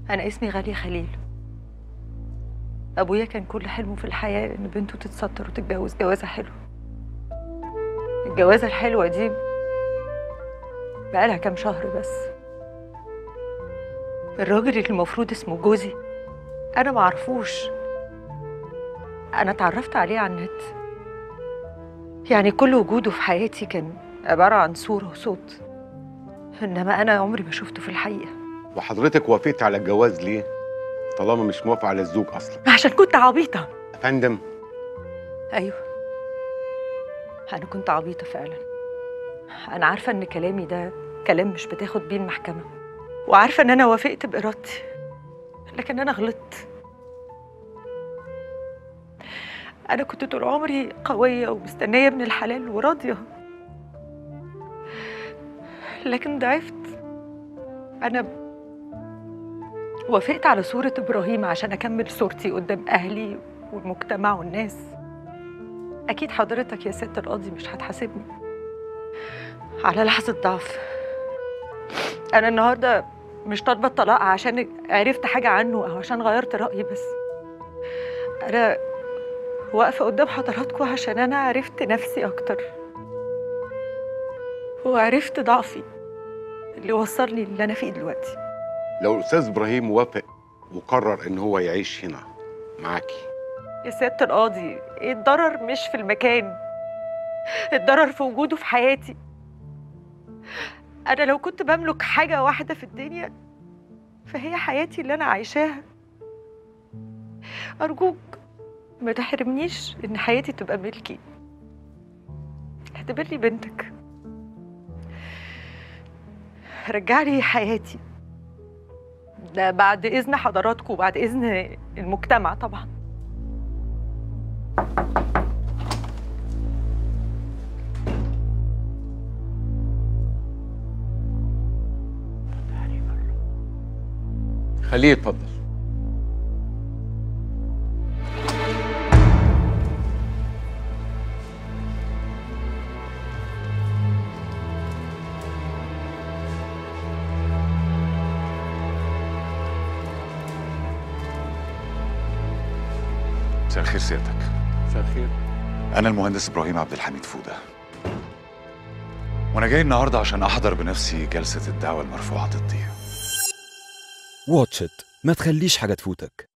أنا اسمي غالية خليل أبويا كان كل حلمه في الحياة إن بنته تتستر وتتجوز جوازة حلوة الجوازة الحلوة دي بقالها كام شهر بس الراجل اللي المفروض اسمه جوزي أنا معرفوش أنا اتعرفت عليه على النت يعني كل وجوده في حياتي كان عبارة عن صورة وصوت إنما أنا عمري ما شفته في الحقيقة وحضرتك وافقت على الجواز ليه؟ طالما مش موافقة على الزوج أصلا عشان كنت عبيطة يا فندم أيوه أنا كنت عبيطة فعلا أنا عارفة إن كلامي ده كلام مش بتاخد بيه المحكمة وعارفة إن أنا وافقت بإرادتي لكن أنا غلطت أنا كنت طول عمري قوية ومستنية ابن الحلال وراضية لكن ضعفت أنا وافقت على صورة إبراهيم عشان أكمل صورتي قدام أهلي والمجتمع والناس أكيد حضرتك يا ست القاضي مش هتحاسبني على لحظة ضعف أنا النهاردة مش طالبة الطلاق عشان عرفت حاجة عنه أو عشان غيرت رأيي بس أنا واقفة قدام حضراتكم عشان أنا عرفت نفسي أكتر وعرفت ضعفي اللي وصلني اللي أنا فيه دلوقتي لو الأستاذ إبراهيم وافق وقرر إن هو يعيش هنا معاكي يا سيادة القاضي الضرر مش في المكان الضرر في وجوده في حياتي أنا لو كنت بملك حاجة واحدة في الدنيا فهي حياتي اللي أنا عايشاها أرجوك ما تحرمنيش إن حياتي تبقى ملكي اعتبرني بنتك رجعلي حياتي ده بعد إذن حضراتكم وبعد إذن المجتمع طبعا خليه يتفضل مساء الخير سيادتك مساء الخير أنا المهندس إبراهيم عبد الحميد فودة وأنا جاي النهاردة عشان أحضر بنفسي جلسة الدعوة المرفوعة ضدي واتش إت ما تخليش حاجة تفوتك